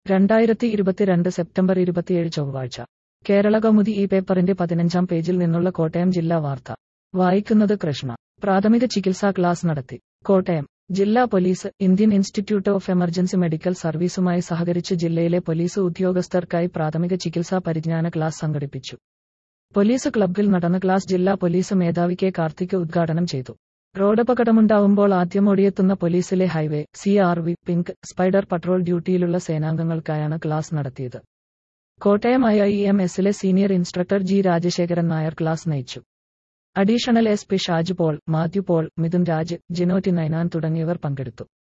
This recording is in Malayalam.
രണ്ടായിരത്തി ഇരുപത്തിരണ്ട് സെപ്റ്റംബർ ഇരുപത്തിയേഴ് ചൊവ്വാഴ്ച കേരള കൗമുദി ഈ പേപ്പറിന്റെ പതിനഞ്ചാം പേജിൽ നിന്നുള്ള കോട്ടയം ജില്ലാ വാർത്ത വായിക്കുന്നത് കൃഷ്ണ പ്രാഥമിക ചികിത്സാ ക്ലാസ് നടത്തി കോട്ടയം ജില്ലാ police Indian Institute of Emergency Medical സർവീസുമായി സഹകരിച്ച് ജില്ലയിലെ പോലീസ് ഉദ്യോഗസ്ഥർക്കായി പ്രാഥമിക ചികിത്സാ പരിജ്ഞാന ക്ലാസ് സംഘടിപ്പിച്ചു പോലീസ് ക്ലബ്ബിൽ നടന്ന ക്ലാസ് ജില്ലാ പോലീസ് മേധാവി കെ കാർത്തിക് ഉദ്ഘാടനം ചെയ്തു റോഡപകടമുണ്ടാവുമ്പോൾ ആദ്യം ഓടിയെത്തുന്ന പോലീസിലെ highway C R V pink spider patrol ഡ്യൂട്ടിയിലുള്ള സേനാംഗങ്ങൾക്കായാണ് ക്ലാസ് നടത്തിയത് കോട്ടയം ഐ ഐ എം എസിലെ senior instructor G Rajasekharan Nair class നയിച്ചു additional S P Shaj Paul Mathew Paul Mithun Raj Jinotty Ninan തുടങ്ങിയവർ പങ്കെടുത്തു